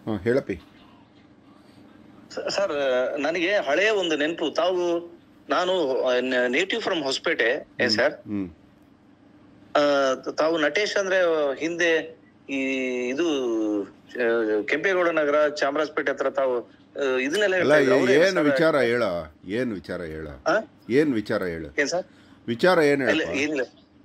ಹಾಂ ಹೇಳಪ್ಪಿ ಸರ್ ನನಗೆ ಹಳೆಯ ಒಂದು ನೆನಪು ತಾವು ನಾನು ನೇಟಿವ್ ಫ್ರಮ್ ಹೊಸಪೇಟೆ ಏನ್ ಸರ್ ಹ್ಞೂ ಆ, ತಾವು ನಟೇಶ್ ಅಂದ್ರೆ ಹಿಂದೆ ಈ ಇದು ಆ, ಕೆಂಪೇಗೌಡ ನಗರ ಚಾಮರಾಜಪೇಟೆ ಹತ್ರ ತಾವು ಆ, ಇದನ್ನೆಲ್ಲ ಅಲ್ಲ ಹೇಳ್ತಾ ಇದ್ರು. ಅವ್ರೇ ಏನು ಸರ್? ವಿಚಾರ ಹೇಳ ಏನು ವಿಚಾರ ಹೇಳ ಆ? ಏನು ವಿಚಾರ ಹೇಳು ಏನ್ ಸರ್ ವಿಚಾರ ಏನು ಇಲ್ಲ ಹೇಳಪ್ಪ ಏನಿಲ್ಲ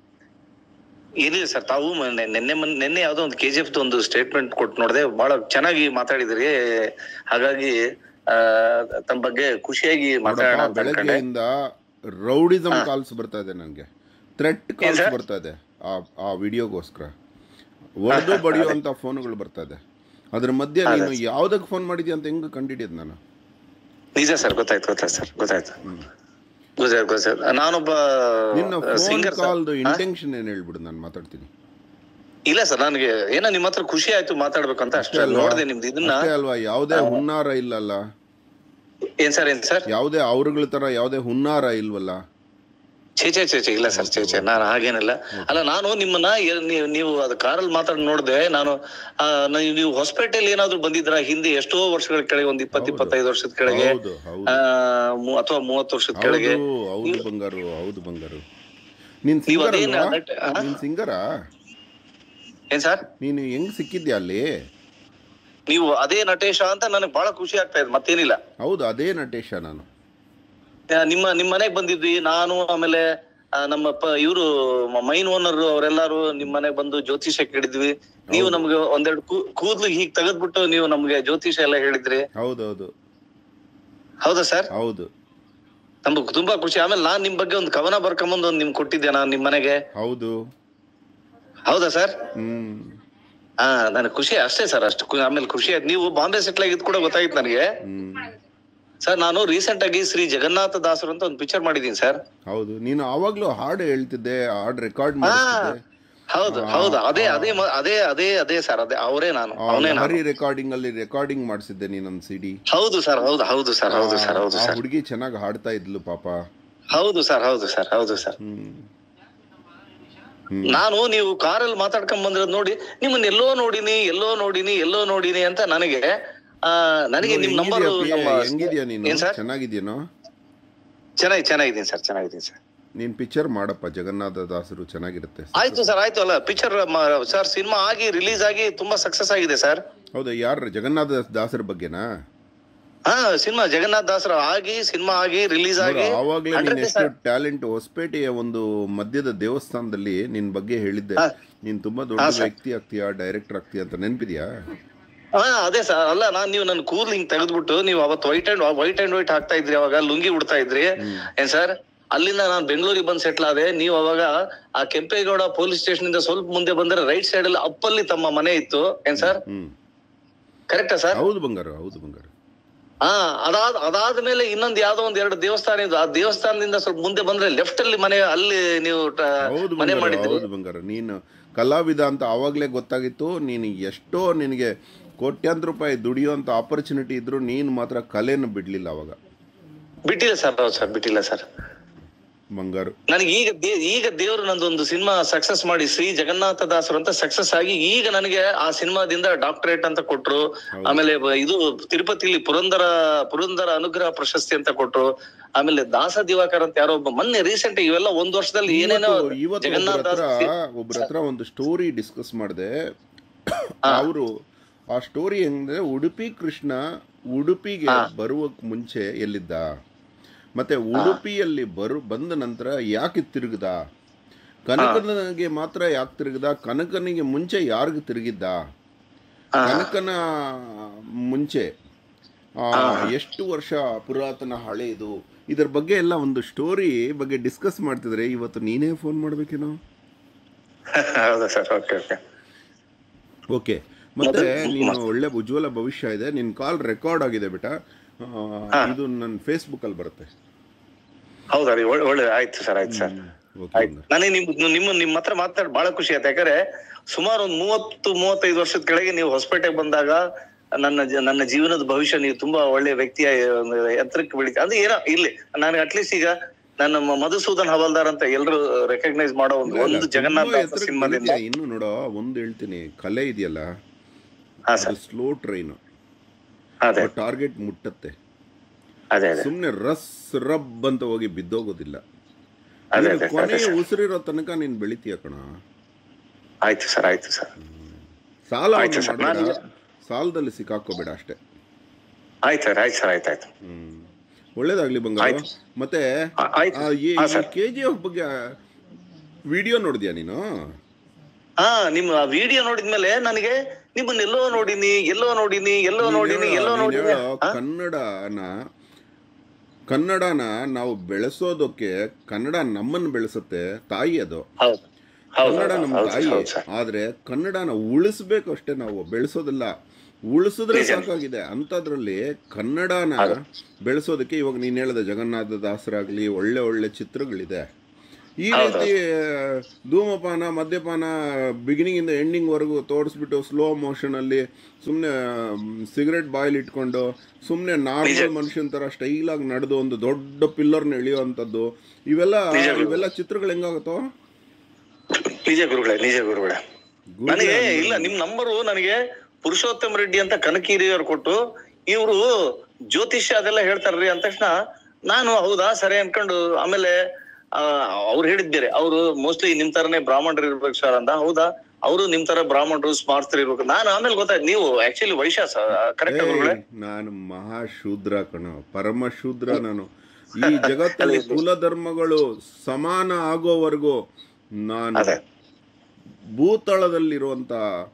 ಏನಿಲ್ಲ ಸರ್ ತಾವು ಮೊನ್ನೆ- ನಿನ್ನೆ ಮೊನ್ನೆ ನಿನ್ನೆ ಯಾವ್ದೋ ಒಂದು ಕೆ ಜಿ ಎಫ್ ಒಂದು ಸ್ಟೇಟ್ಮೆಂಟ್ ಕೊಟ್ಟು ನೋಡಿದೆ ಬಹಳ ಚೆನ್ನಾಗಿ ಮಾತಾಡಿದ್ರಿ ಹಾಗಾಗಿ ಆ, ತಮ್ಮ ಬಗ್ಗೆ ಖುಷಿಯಾಗಿ ಮಾತಾಡೋಣ ನೋಡಪ್ಪ ಅಂತ ಅನ್ಕೊಂಡೆ ಬೆಳಗ್ಗೆಯಿಂದ ರೌಡಿಸಮ್ ಕಾಲ್ಸ್ ಬರ್ತಾ ಇದೆ ನನಗೆ ಥ್ರೆಟ್ ಕಾಲ್ಸ್ sir? ಬರ್ತಾ ಇದೆ ಆ ಆ ವಿಡಿಯೋಗೋಸ್ಕರ ಒಡೆದು ಬಡಿಯುವಂಥ ಫೋನ್ಗಳು ಬರ್ತಾ ಇದೆ ಅದ್ರ ಮಧ್ಯೆ ನೀನು ಯಾವ್ದಕ್ಕೆ ಫೋನ್ ಮಾಡಿದ್ಯಾ ಅಂತ ಹೆಂಗ್ ಕಂಡಿಡಿಯೋದು ನಾನು ನಿಜ ಸರ್ ಗೊತ್ತಾಯ್ತು ಗೊತ್ತಾಯ್ತು ಸರ್ ಗೊತ್ತಾಯ್ತು ಗೊತ್ತಾಯ್ತು ಗೊತ್ತಾಯ್ತು ನಾನೊಬ್ಬ ನಿನ್ನ ಫೋನ್ ಸಿಂಗರ್ ಕಾಲ್ದು ಇಂಟೆನ್ಷನ್ ಏನು ಹೇಳ್ಬಿಡು ನಾನು ಮಾತಾಡ್ತೀನಿ ಇಲ್ಲ ಸರ್ ನನಗೆ ಏನೋ ನಿಮ್ಮ ಹತ್ರ ಖುಷಿ ಆಯ್ತು ಮಾತಾಡ್ಬೇಕಂತ ಅಷ್ಟೇ ಅಲ್ವಾ? ನೋಡಿದೆ ನಿಮ್ದು ಇದನ್ನ ಅಷ್ಟೇ ಅಲ್ವಾ ಯಾವುದೇ ಹುನ್ನಾರ ಇಲ್ಲಲ್ಲ ಏನ್ ಸರ್ ಏನ್ ಸರ್ ಯಾವುದೇ ಅವ್ರಗಳ ತರ ಯಾವುದೇ ಹುನ್ನಾರ ಇಲ್ವಲ್ಲ ಛೇ ಛೇ ಛೇ ಛೇ ಇಲ್ಲ ಸರ್ ಛೇ ಛೇ ನಾನು ಹಾಗೇನಿಲ್ಲ ಅಲ್ಲ ನಾನು ನಿಮ್ಮನ್ನ ಎ- ನೀವು ನೀವು ಅದು ಕಾರಲ್ಲಿ ಮಾತಾಡಿ ನೋಡಿದೆ ನಾನು ಆ, ನ- ನೀವು ಹೊಸಪೇಟೆಯಲ್ಲಿ ಏನಾದ್ರು ಬಂದಿದ್ರ ಹಿಂದೆ ಎಷ್ಟೋ ವರ್ಷಗಳ ಕೆಳಗೆ ಒಂದ್ ಇಪ್ಪತ್ ಇಪ್ಪತ್ತೈದು ವರ್ಷದ ಕೆಳಗೆ ಹೌದು ಹೌದು ಆ, ಮು- ಅಥವಾ ಮೂವತ್ತು ವರ್ಷದ ಕೆಳಗೆ ಹೌದು ಹೌದು ಬಂಗಾರು ಹೌದು ಬಂಗಾರು ನೀನ್ ನೀವು ಸಿಂಗರ್ ಅದೇನ ಅಲ್ವಾ ನಟ- ಆ? ನೀನ್ ಸಿಂಗರಾ ಏನ್ ಸರ್ ನೀನು ಹೆಂಗ್ ಸಿಕ್ಕಿದ್ಯಾ ಅಲ್ಲಿ ನೀವು ಅದೇ ನಟೇಶ ಅಂತ ನನಗೆ ಬಹಳ ಖುಷಿ ಆಗ್ತಾ ಇದೆ ಮತ್ತೇನಿಲ್ಲ ಹೌದು ಅದೇ ನಟೇಶ ನಾನು ಆ, ನಿಮ್ಮ ನಿಮ್ ಮನೆಗ್ ಬಂದಿದ್ವಿ ನಾನು ಆಮೇಲೆ ಆ, ನಮ್ಮ ಇವರು ಮೈನ್ ಓನರ್ ಅವರೆಲ್ಲರೂ ನಿಮ್ ಮನೆಗ್ ಬಂದು ಜ್ಯೋತಿಷ ಕೇಳಿದ್ವಿ ನೀವು ನಮ್ಗೆ ಒಂದೆರಡು ಕೂ- ಕೂದ್ಲು ಹೀಗ್ ತೆಗೆದ್ಬಿಟ್ಟು ನೀವು ನಮ್ಗೆ ಜ್ಯೋತಿಷ ಎಲ್ಲ ಹೇಳಿದ್ರಿ ಹೌದೌದು ಹೌದಾ ಸರ್ ಹೌದು ನಮ್ಗೆ ತುಂಬಾ ಖುಷಿ ಆಮೇಲೆ ನಾನ್ ನಿಮ್ ಬಗ್ಗೆ ಒಂದು ಕವನ ಬರ್ಕೊಂಬಂದು ಒಂದ್ ನಿಮ್ಗೆ ಕೊಟ್ಟಿದ್ದೆ ನಾನು ನಿಮ್ ಮನೆಗೆ ಹೌದು ಹೌದಾ ಸರ್ ಹ್ಮ್ ಹಾ ನನಗೆ ಖುಷಿ ಅಷ್ಟೇ ಸರ್ ಅಷ್ಟು ಖು- ಆಮೇಲೆ ಖುಷಿ ಆಯ್ತು ನೀವು ಬಾಂಬೆ ಸೆಟ್ಲ್ ಆಗಿದ್ ಕೂಡ ಗೊತ್ತಾಗಿತ್ತು ನನಗೆ ಹ್ಮ್ ಸರ್ ನಾನು ರೀಸೆಂಟ್ ಆಗಿ ಶ್ರೀ ಜಗನ್ನಾಥ ದಾಸರು ಅಂತ ಒಂದು ಪಿಕ್ಚರ್ ಮಾಡಿದೀನಿ ಸರ್ ಹೌದು ನೀನು ಆವಾಗ್ಲೂ ಹಾಡು ಹೇಳ್ತಿದ್ದೆ ಹಾಡು ರೆಕಾರ್ಡ್ ಮಾಡಿಸ್ತಿದ್ದೆ ಹೌದು ಹೌದು ಅದೇ ಅದೇ ಮ- ಅದೇ ಅದೇ ಅದೇ ಸರ್ ಅದೇ ಅವರೇ ನಾನು ಆ ಅವನೇ ನಾನು ಹರಿ ರೆಕಾರ್ಡಿಂಗ್ ಅಲ್ಲಿ ರೆಕಾರ್ಡಿಂಗ್ ಮಾಡಿಸಿದ್ದೆ ನೀನೊಂದು ಸಿಡಿ ಹೌದು ಸರ್ ಹೌದು ಹೌದು ಸರ್ ಹೌದು ಸರ್ ಹೌದು ಆ ಸರ್ ಹುಡುಗಿ ಚೆನ್ನಾಗಿ ಹಾಡ್ತಾ ಇದ್ಲು ಪಾಪ ಹೌದು ಸರ್ ಹೌದು ಸರ್ ಹೌದು ಸರ್ ಹ್ಮ್ ನಾನು ನೀವು ಕಾರಲ್ಲಿ ಮಾತಾಡ್ಕೊಂಡ್ ಬಂದಿರೋದ್ ನೋಡಿ ನಿಮ್ಮನ್ನ ಎಲ್ಲೋ ನೋಡಿನಿ ಎಲ್ಲೋ ನೋಡಿನಿ ಎಲ್ಲೋ ನೋಡಿನಿ ಅಂತ ನನಗೆ ಆ ನನಗೆ ನಿಮ್ ನಂಬರ್ ಹೆಂಗಿದ್ಯಾ ಪ್ರಿಯ? ಹೆಂಗಿದ್ಯಾ ನೀನು ಏನ್ ಸರ್ ಚೆನ್ನಾಗಿದ್ಯೇನೋ ಚೆನ್ನಾಗಿ ಚೆನ್ನಾಗಿದ್ದೀನಿ ಸರ್ ಚೆನ್ನಾಗಿದ್ದೀನಿ ಸರ್ ನೀನ್ ಪಿಕ್ಚರ್ ಮಾಡಪ್ಪ ಜಗನ್ನಾಥ ದಾಸರು ಚೆನ್ನಾಗಿರುತ್ತೆ ಆಯ್ತು ಸರ್ ಆಯ್ತು ಅಲ್ಲ ಪಿಕ್ಚರ್ ಸರ್ ಸಿನಿಮಾ ಆಗಿ ರಿಲೀಸ್ ಆಗಿ ತುಂಬಾ ಸಕ್ಸಸ್ ಆಗಿದೆ ಸರ್ ಹೌದಾ ಯಾರು ಜಗನ್ನಾಥ ದಾಸರ ಬಗ್ಗೆನಾ ಹಾ ಸಿನಿಮಾ ಜಗನ್ನಾಥ್ ದಾಸರ ಆಗಿ ಸಿನಿಮಾ ಆಗಿ ರಿಲೀಸ್ ನೋಡು, ಆಗಿ ಆವಾಗ್ಲೇ ನೀನ್ 100% ಎಷ್ಟು ಟ್ಯಾಲೆಂಟ್ ಹೊಸಪೇಟೆಯ ಒಂದು ಮಧ್ಯದ ದೇವಸ್ಥಾನದಲ್ಲಿ ನಿನ್ ಬಗ್ಗೆ ಹೇಳಿದ್ದೆ ಹಾ. ನೀನ್ ತುಂಬಾ ದೊಡ್ಡ ವ್ಯಕ್ತಿ ಆಗ್ತೀಯಾ ಡೈರೆಕ್ಟರ್ ಆಗ್ತೀಯಾ ಅಂತ ನೆನ್ಪಿದ್ಯಾ ಹಾ ಅದೇ ಸರ್ ಅಲ್ಲ ನಾನ್ ನೀವು ನನ್ ಕೂದಲು ಹಿಂಗ್ ತೆಗೆದ್ಬಿಟ್ಟು ನೀವು ಅವತ್ತು white and white and white ಹಾಕ್ತಾ ಇದ್ರಿ ಅವಾಗ ಲುಂಗಿ ಉಡ್ತಾ ಇದ್ರಿ ಏನ್ ಸರ್ ಅಲ್ಲಿಂದ ನಾನು ಬೆಂಗಳೂರಿಗೆ ಬಂದ್ ಸೆಟ್ಲ್ ಆದೆ ನೀವು ಅವಾಗ ಆ ಕೆಂಪೇಗೌಡ ಪೊಲೀಸ್ ಸ್ಟೇಷನ್ ಇಂದ ಸ್ವಲ್ಪ ಮುಂದೆ ಬಂದ್ರೆ ರೈಟ್ ಸೈಡ್ ಅಲ್ಲಿ ಅಪ್ಪಲ್ಲಿ ತಮ್ಮ ಮನೆ ಇತ್ತು ಏನ್ ಸರ್ ಹ್ಮ್ ಕರೆಕ್ಟಾ ಸರ್ ಹೌದು ಬಂಗಾರು ಹೌದು ಬಂಗಾರು ಹಾ ಅದಾದ ಅದಾದ್ಮೇಲೆ ಇನ್ನೊಂದ್ ಯಾವ್ದೋ ಒಂದ್ ಎರಡು ದೇವಸ್ಥಾನ ಇದೆ ಆ ದೇವಸ್ಥಾನದಿಂದ ಸ್ವಲ್ಪ ಮುಂದೆ ಬಂದ್ರೆ ಲೆಫ್ಟ್ ಅಲ್ಲಿ ಮನೆ ಅಲ್ಲಿ ನೀವು ಟ- ಹೌದು ಮನೆ ಬಂಗಾರು ಮಾಡಿದ್ರಿ ಹೌದು ಬಂಗಾರು ನೀನು ಕಲಾವಿದ ಅಂತ ಆವಾಗಲೇ ಗೊತ್ತಾಗಿತ್ತು ನೀನು ಎಷ್ಟೋ ನಿನಗೆ ಕೋಟ್ಯಾಂತರ ರೂಪಾಯಿ ದುಡಿಯುವಂಥ ಆಪರ್ಚುನಿಟಿ ಇದ್ರು ನೀನು ಮಾತ್ರ ಕಲೆನ ಬಿಡ್ಲಿಲ್ಲ ಅವಾಗ ಬಿಟ್ಟಿಲ್ಲ ಸರ್ ಹೌದು ಸರ್ ಬಿಟ್ಟಿಲ್ಲ ಸರ್ ಬಂಗಾರು ನನಗೆ ಈಗ ದೇ- ಈಗ ದೇವರು ನಂದೊಂದು ಸಿನಿಮಾ ಸಕ್ಸಸ್ ಮಾಡಿ ಶ್ರೀ ಜಗನ್ನಾಥ ದಾಸರು ಅಂತ ಸಕ್ಸಸ್ ಆಗಿ ಈಗ ನನಗೆ ಆ ಸಿನಿಮಾದಿಂದ ಡಾಕ್ಟರೇಟ್ ಅಂತ ಕೊಟ್ರು ಆಮೇಲೆ ಬ- ಇದು ತಿರುಪತಿಲಿ ಪುರಂದರ ಪುರಂದರ ಅನುಗ್ರಹ ಪ್ರಶಸ್ತಿ ಅಂತ ಕೊಟ್ರು ಆಮೇಲೆ ದಾಸ ದಿವಾಕರ್ ಅಂತ ಯಾರೋ ಒಬ್ಬ ಮೊನ್ನೆ ರೀಸೆಂಟ್ ಇವೆಲ್ಲ ಒಂದ್ ವರ್ಷದಲ್ಲಿ ಏನೇನೋ ಇವತ್ತು ಇವತ್ತು ಒಬ್ರ ಜಗನ್ನಾಥ ಹತ್ರ ದಾಸ್ ಒಬ್ರ ಹತ್ರ ಒಂದು ಸ್ಟೋರಿ ಡಿಸ್ಕಸ್ ಮಾಡಿದೆ ಅವರು ಆ ಸ್ಟೋರಿ ಹೆಂಗಂದ್ರೆ ಉಡುಪಿ ಕೃಷ್ಣ ಉಡುಪಿಗೆ ಬರುವಕ್ ಮುಂಚೆ ಎಲ್ಲಿದ್ದ ಮತ್ತೆ ಉಡುಪಿಯಲ್ಲಿ ಬರು ಬಂದ ನಂತರ ಯಾಕೆ ತಿರುಗಿದ ಕನಕನಿಗೆ ಮಾತ್ರ ಯಾಕೆ ತಿರುಗಿದ ಕನಕನಿಗೆ ಮುಂಚೆ ಯಾರಿಗ ತಿರುಗಿದ್ದ ಕನಕನ ಮುಂಚೆ ಆ, ಎಷ್ಟು ವರ್ಷ ಪುರಾತನ ಹಳೆಯದು ಇದರ ಬಗ್ಗೆ ಎಲ್ಲ ಒಂದು ಸ್ಟೋರಿ ಬಗ್ಗೆ ಡಿಸ್ಕಸ್ ಮಾಡ್ತಿದ್ರೆ ಇವತ್ತು ನೀನೇ ಫೋನ್ ಮಾಡ್ಬೇಕೇನೋ ಹೌದಾ ಸರ್ ಓಕೆ ಓಕೆ ಓಕೆ ಮತ್ತೆ ನೀನು ಒಳ್ಳೆ ಉಜ್ವಲ ಭವಿಷ್ಯ ಇದೆ ನಿನ್ನ ಕಾಲ್ ರೆಕಾರ್ಡ್ ಆಗಿದೆ ಬೇಟ ಆ, ಇದು ನನ್ನ ಫೇಸ್ಬುಕ್ ಅಲ್ಲಿ ಬರುತ್ತೆ ಹೌದಾ ರೀ ಒಳ್ಳೆ ಒಳ್ಳೆ ಆಯ್ತು ಸರ್ ಆಯ್ತು ಸರ್ ಓಕೆ ಆಯ್ತು ನನಗೆ ನಿಮ್ ನಿಮ್ಮ ನಿಮ್ಮ ಹತ್ರ ಮಾತಾಡಿ ಬಹಳ ಖುಷಿ ಆಯ್ತು ಯಾಕಂದ್ರೆ ಸುಮಾರು ಒಂದ್ ಮೂವತ್ತು ಮೂವತ್ತೈದು ವರ್ಷದ ಕೆಳಗೆ ನೀವು ಹೊಸಪೇಟೆಗೆ ಬಂದಾಗ ನನ್ನ ಜ- ನನ್ನ ಜೀವನದ ಭವಿಷ್ಯ ನೀವು ತುಂಬಾ ಒಳ್ಳೆ ವ್ಯಕ್ತಿಯ ಒಂದು ಎತ್ತರಕ್ಕೆ ಬೆಳಿತ ಅಂದ್ರೆ ಏನೋ ಇಲ್ಲಿ ನನಗೆ ಅಟ್ಲೀಸ್ಟ್ ಈಗ ನನ್ನ ಮ- ಮಧುಸೂದನ್ ಹವಲ್ದಾರ್ ಅಂತ ಎಲ್ಲರೂ ರೆಕಗ್ನೈಸ್ ಮಾಡೋ ಒಂದು ಒಂದು ಜಗನ್ನಾಥ ತುಂಬಾ ದಾಸ ಎತ್ತರಕ್ಕೆ ಸಿನಿಮಾದಿಂದ ಬೆಳಿತೀಯ. ಇನ್ನು ನೋಡೋ ಒಂದು ಹೇಳ್ತೀನಿ ಕಲೆ ಇದೆಯಲ್ಲ ಹಾ ಅದು ಸರ್ ಸ್ಲೋ ಟ್ರೈನ್ ಅದೇ ಟಾರ್ಗೆಟ್ ಮುಟ್ಟತ್ತೆ ಅದೇ ಅದೇ ಸುಮ್ಮನೆ ರಸ್ ರಬ್ ಅಂತ ಹೋಗಿ ಬಿದ್ದೋಗೋದಿಲ್ಲ ಅದೇ ನೀನು ಅದೇ ಅದೇ ಕೊನೆಯ ಸರ್ ಉಸಿರಿರೋ ತನಕ ನೀನು ಬೆಳಿತೀಯ ಕಣ ಆಯ್ತು ಸರ್ ಆಯ್ತು ಸರ್ ಸಾಲ ಆಯ್ತು ಸರ್, ನಾನು- ಸಾಲದಲ್ಲಿ ಸಿಕ್ಕಾಕೋಬೇಡ ಅಷ್ಟೇ ಆಯ್ತು ಸರ್ ಆಯ್ತು ಸರ್ ಆಯ್ತು ಆಯ್ತು ಹ್ಮ್ ಒಳ್ಳೇದಾಗ್ಲಿ ಬಂಗಾರ ಆಯ್ತು. ಮತ್ತೆ ಆ- ಆಯ್ತು ಹಾ, ಸರ್. ಕೆ ಜಿ ಎಫ್ ಬಗ್ಗೆ ವಿಡಿಯೋ ನೋಡಿದ್ಯಾ ನೀನು ಹಾ ನಿಮ್ಮ ವಿಡಿಯೋ ನೋಡಿದ್ಮೇಲೆ ನನಗೆ ನಿಮ್ಮನ್ನ ಎಲ್ಲೋ ನೋಡಿನಿ ಎಲ್ಲೋ ನೋಡಿನಿ ಎಲ್ಲೋ ನೀನ್ ನೋಡಿನಿ ಹೇಳೋ- ಎಲ್ಲೋ ನೀನ್ ನೋಡಿನಿ ಹೇಳೋ ಹಾ? ಕನ್ನಡನ ಕನ್ನಡನ ನಾವು ಬೆಳೆಸೋದಕ್ಕೆ ಕನ್ನಡ ನಮ್ಮನ್ನು ಬೆಳೆಸುತ್ತೆ ತಾಯಿ ಅದು ಹೌದು ಹೌದು ಕನ್ನಡ ಹೌದು ನಮ್ಮ ಹೌದು ತಾಯಿ ಹೌದು ಸರ್ ಆದ್ರೆ ಕನ್ನಡನ ಉಳಿಸ್ಬೇಕು ಅಷ್ಟೇ ನಾವು ಬೆಳೆಸೋದಿಲ್ಲ ಉಳಿಸಿದ್ರೆ ನಿಜ. ಸಾಕಾಗಿದೆ ಅಂಥದ್ರಲ್ಲಿ ಕನ್ನಡನ ಬೆಳೆಸೋದಕ್ಕೆ ಇವಾಗ ನೀನ್ ಹೇಳಿದ ಜಗನ್ನಾಥ ದಾಸರಾಗ್ಲಿ ಒಳ್ಳೆ ಒಳ್ಳೆ ಚಿತ್ರಗಳಿದೆ ಈ ಹೌದು. ರೀತಿ ಧೂಮಪಾನ ಮದ್ಯಪಾನ ಬಿಗಿನಿಂಗ್ ಇಂದ ಎಂಡಿಂಗ್ ವರೆಗೂ ತೋರಿಸ್ಬಿಟ್ಟು ಸ್ಲೋ ಮೋಷನ್ ಅಲ್ಲಿ ಸುಮ್ಮನೆ ಸಿಗರೆಟ್ ಬಾಯ್ಲ್ ಇಟ್ಕೊಂಡು ಸುಮ್ಮನೆ ನಾರ್ಮಲ್ ಮನುಷ್ಯನ ತರ ಸ್ಟೈಲ್ ಆಗಿ ನಡೆದು ಒಂದು ದೊಡ್ಡ ಪಿಲ್ಲರ್ನ ಎಳೆಯುವಂಥದ್ದು ಇವೆಲ್ಲ ನಿಜ. ಇವೆಲ್ಲ ಚಿತ್ರಗಳು ಹೆಂಗಾಗುತ್ತೋ ನಿಜ ಗುರುಗಳೇ ನಿಜ ಗುರುಗಳೇ ಗುರುಗಳೇ ನನಗೆ ಅಂದ್ರೆ- ಇಲ್ಲ ನಿಮ್ ನಂಬರು ನನಗೆ ಪುರುಷೋತ್ತಮ ರೆಡ್ಡಿ ಅಂತ ಕನಕಿರಿಯವ್ರು ಕೊಟ್ಟು ಇವರು ಜ್ಯೋತಿಷ್ಯ ಅದೆಲ್ಲ ಹೇಳ್ತಾರ್ರಿ ಅಂದ ತಕ್ಷಣ ನಾನು ಹೌದಾ ಸರಿ ಅನ್ಕೊಂಡು ಆಮೇಲೆ ಅವ್ರು ಹೇಳಿದ್ ಬೇರೆ ಅವರು ಮೋಸ್ಟ್ಲಿ ನಿಮ್ ತರನೇ ಬ್ರಾಹ್ಮಣರು ಇರ್ಬೇಕು ಸರ್ ಅಂತ ಹೌದಾ ಅವರು ನಿಮ್ ತರ ಬ್ರಾಹ್ಮಣರು ಸ್ಮಾರ್ತರು ಇರ್ಬೇಕು ನಾನು ಆಮೇಲೆ ಗೊತ್ತಾಯ್ತು ನೀವು ಆಕ್ಚುಲಿ ವೈಶ್ಯ ಕರೆಕ್ಟ್ ಗುರುಗಳೇ ಏಯ್, ನಾನು ಮಹಾಶೂದ್ರ ಕಣ ಪರಮ ಶೂದ್ರ ನಾನು ಈ ಜಗತ್ತಲ್ಲಿ ಕುಲ ಧರ್ಮಗಳು ಸಮಾನ ಆಗೋವರೆಗೂ ನಾನು ಅದೇ ಭೂತಳದಲ್ಲಿರುವಂತ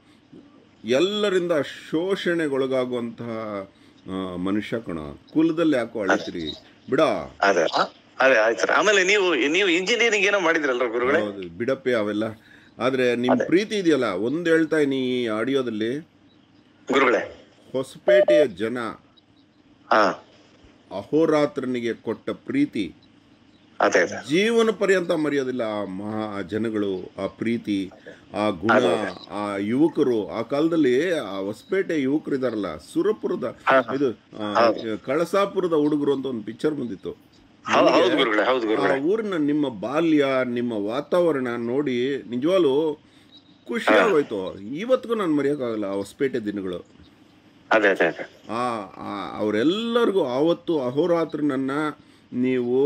ಎಲ್ಲರಿಂದ ಶೋಷಣೆಗೊಳಗಾಗುವಂತಹ ಆ, ಮನುಷ್ಯ ಕಣ ಕುಲದಲ್ಲಿ ಯಾಕೋ ಅಳಿತೀರಿ ಬಿಡ ಅದೇ ಅದೇ ಆಯ್ತು ಸರ್ ಆಮೇಲೆ ನೀವು ನೀವು ಇಂಜಿನಿಯರಿಂಗ್ ಏನೋ ಮಾಡಿದ್ರಲ್ರ ಗುರುಗಳೇ ಹೌದು ಬಿಡಪ್ಪೆ ಅವೆಲ್ಲ ಆದ್ರೆ ನಿಮ್ ಪ್ರೀತಿ ಇದೆಯಲ್ಲ ಒಂದ್ ಹೇಳ್ತಾ ಇದೀನಿ ಈ ಆಡಿಯೋದಲ್ಲಿ ಗುರುಗಳೇ ಹೊಸಪೇಟೆಯ ಜನ ಹಾ ಅಹೋರಾತ್ರನಿಗೆ ಕೊಟ್ಟ ಪ್ರೀತಿ ಅದೇ ಅದೇ ಜೀವನ ಪರ್ಯಂತ ಮರೆಯೋದಿಲ್ಲ ಆ ಮಹಾ ಆ ಜನಗಳು ಆ ಪ್ರೀತಿ ಆ ಗುಣ ಆ ಯುವಕರು ಆ ಕಾಲದಲ್ಲಿ ಆ ಹೊಸಪೇಟೆ ಯುವಕರು ಇದಾರಲ್ಲ ಸುರಪುರದ ಇದು ಆ, ಕಳಸಾಪುರದ ಹುಡುಗರು ಅಂತ ಒಂದು ಪಿಕ್ಚರ್ ಬಂದಿತ್ತು ಹೌದು ಹೌದು ಗುರುಗಳೇ ಹೌದು ಆ ಗುರುಗಳೇ ಊರಿನ ನಿಮ್ಮ ಬಾಲ್ಯ ನಿಮ್ಮ ವಾತಾವರಣ ನೋಡಿ ನಿಜವಾಗ್ಲೂ ಖುಷಿ ಆಗೋಯ್ತು ಇವತ್ತಿಗೂ ನಾನು ಮರೆಯೋಕ್ಕಾಗಲ್ಲ ಆ ಹೊಸಪೇಟೆ ದಿನಗಳು ಅದೇ ಅದೇ ಅದೇ ಆ ಆ- ಅವರೆಲ್ಲರಿಗೂ ಆವತ್ತು ಅಹೋರಾತ್ರನನ್ನ ನೀವು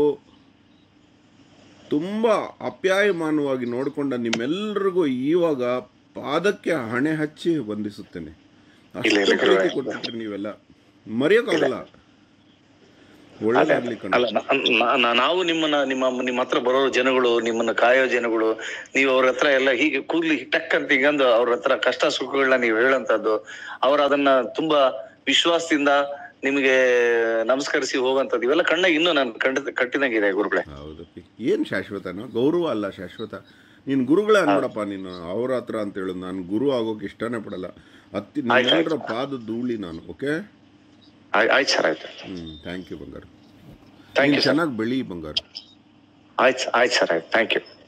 ತುಂಬ ಅಪ್ಯಾಯಮಾನವಾಗಿ ನೋಡಿಕೊಂಡ ನಿಮ್ಮೆಲ್ಲರಿಗೂ ಇವಾಗ ಪಾದಕ್ಕೆ ಹಣೆ ಹಚ್ಚಿ ವಂದಿಸುತ್ತೇನೆ ಇಲ್ಲ, ಅಷ್ಟು ಇಲ್ಲ, ಪ್ರೀತಿ ಗುರುಗಳೇ. ಕೊಟ್ಬಿಟ್ರಿ ನೀವೆಲ್ಲ ಮರೆಯೋಕ್ಕಾಗಲ್ಲ ಒಳ್ಳೇದಾಗ್ಲಿ ಕಣ ಅಲ್ಲ ನಾ- ನಾ- ನಾ- ನಾವು ನಿಮ್ಮನ್ನ ನಿಮ್ಮ ನಿಮ್ಮ ಹತ್ರ ಬರೋ ಜನಗಳು ನಿಮ್ಮನ್ನ ಕಾಯೋ ಜನಗಳು ನೀವು ಅವ್ರ ಹತ್ರ ಎಲ್ಲ ಹೀಗೆ ಕೂದ್ಲಿ ಟಕ್ ಅಂತ ಹಿಂಗಂದು ಅವ್ರ ಹತ್ರ ಕಷ್ಟ ಸುಖಗಳನ್ನ ನೀವು ಹೇಳಂತದ್ದು ಅವ್ರ ಅದನ್ನ ತುಂಬಾ ವಿಶ್ವಾಸದಿಂದ ನಿಮಗೆ ನಮಸ್ಕರಿಸಿ ಹೋಗಂತದ್ದು ಇವೆಲ್ಲ ಕಣ್ಣಾಗ ಇನ್ನೂ ನಾನು ಕಂಡ ಕಟ್ಟಿದಂಗಿದೆ ಗುರುಗಳೇ ಹೌದು ಏನು ಶಾಶ್ವತನೋ ಗೌರವ ಅಲ್ಲ ಶಾಶ್ವತ ನೀನು ಗುರುಗಳೇ ಅನ್ಬಿಡಪ್ಪ ನೀನು ಅವ್ರ ಹತ್ರ ಅಂತ ಹೇಳೋದು ನಾನು ಗುರು ಆಗೋಕೆ ಇಷ್ಟನೇ ಪಡಲ್ಲ ಹತ್ತಿ ನಿಮ್ಮೆಲ್ಲರ ಪಾದ ಧೂಳಿ ನಾನು ಓಕೆ ಆಯ್- ಆಯ್ತು ಸರ್ ಆಯ್ತು ಹ್ಞೂ ಥ್ಯಾಂಕ್ ಯು ಬಂಗಾರ ಥ್ಯಾಂಕ್ ನೀನು ಯು ಸರ್ ಚೆನ್ನಾಗಿ ಬೆಳಿ ಬಂಗಾರ ಆಯ್ತು ಆಯ್ತು ಸರ್ ಆಯ್ತು ಥ್ಯಾಂಕ್ ಯು